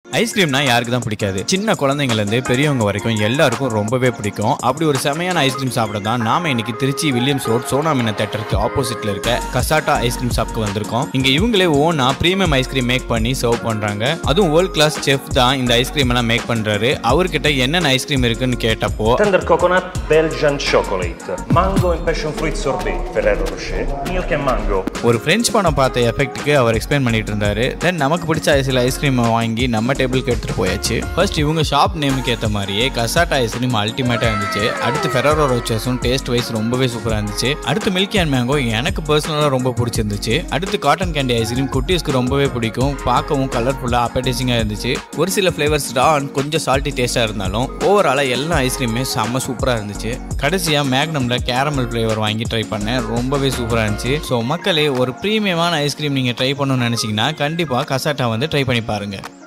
ஐஸ்கிரீம்னா யாருக்கு தான் பிடிக்காது சின்ன குழந்தைங்கள்ல இருந்து பெரியவங்க வரைக்கும் எல்லாருக்கும் ரொம்பவே பிடிக்கும் அப்படி ஒரு செமையான ஐஸ்கிரீம் சாப்பிட தான் நாம இன்னைக்கு திருச்சி வில்லியம்ஸ் ரோட் சோனாமின தேட்டருக்கு ஆப்போசிட்ல இருக்க கசாட்டா ஐஸ்கிரீம் ஷாப்க்கு வந்திருக்கோம் இங்க இவங்களே ஓனா பிரீமியம் ஐஸ்கிரீம் மேக் பண்ணி சர்வ் பண்றாங்க அதுவும் வேர்ல்ட் கிளாஸ் செஃப் தான் இந்த ஐஸ்கிரீம் எல்லாம் மேக் பண்றாரு அவர்கிட்ட என்னென்ன ஐஸ்கிரீம் இருக்குன்னு கேட்டப்போ Tender coconut Belgian chocolate, mango and passion fruit sorbet, Ferrero Rocher, milk and mango. ஒரு பிரெஞ்சு படம் பார்த்த எஃபெக்ட்டுக்கு அவர் எக்ஸ்பிளைன் பண்ணிட்டு இருந்தாரு தென் நமக்கு பிடிச்ச சில ஐஸ்கிரீம் வாங்கி நம்ம டேபிளுக்கு எடுத்துட்டு போயாச்சு ஃபர்ஸ்ட் இவங்க ஷாப் நேமுக்கு ஏற்ற மாதிரியே கசாட்டா ஐஸ்கிரீம் அல்டிமேட்டா இருந்துச்சு அடுத்து ஃபெரரோ ரோச்சஸும் டேஸ்ட் வைஸ் ரொம்பவே சூப்பரா இருந்துச்சு அடுத்து மில்கி அண்ட் மேங்கோ எனக்கு பர்சனலாக ரொம்ப பிடிச்சிருந்துச்சு அடுத்து காட்டன் கேண்டி ஐஸ்கிரீம் குட்டீஸ்க்கு ரொம்பவே பிடிக்கும் பார்க்கவும் கலர்ஃபுல்லாக அப்படைசிங்காக இருந்துச்சு ஒரு சில ஃப்ளேவர்ஸ் தான் கொஞ்சம் சால்ட்டி டேஸ்ட்டாக இருந்தாலும் ஓவராலாக எல்லா ஐஸ்கிரீமே செம்ம சூப்பராக இருந்துச்சு கடைசியாக மேக்னம்ல கேரமல் ஃப்ளேவர் வாங்கி ட்ரை பண்ணேன் ரொம்பவே சூப்பராக இருந்துச்சு ஸோ மக்களே ஒரு ப்ரீமியமான ஐஸ்கிரீம் நீங்கள் ட்ரை பண்ணணும்னு நினச்சிங்கன்னா கண்டிப்பாக கசாட்டா வந்து ட்ரை பண்ணி பாருங்கள்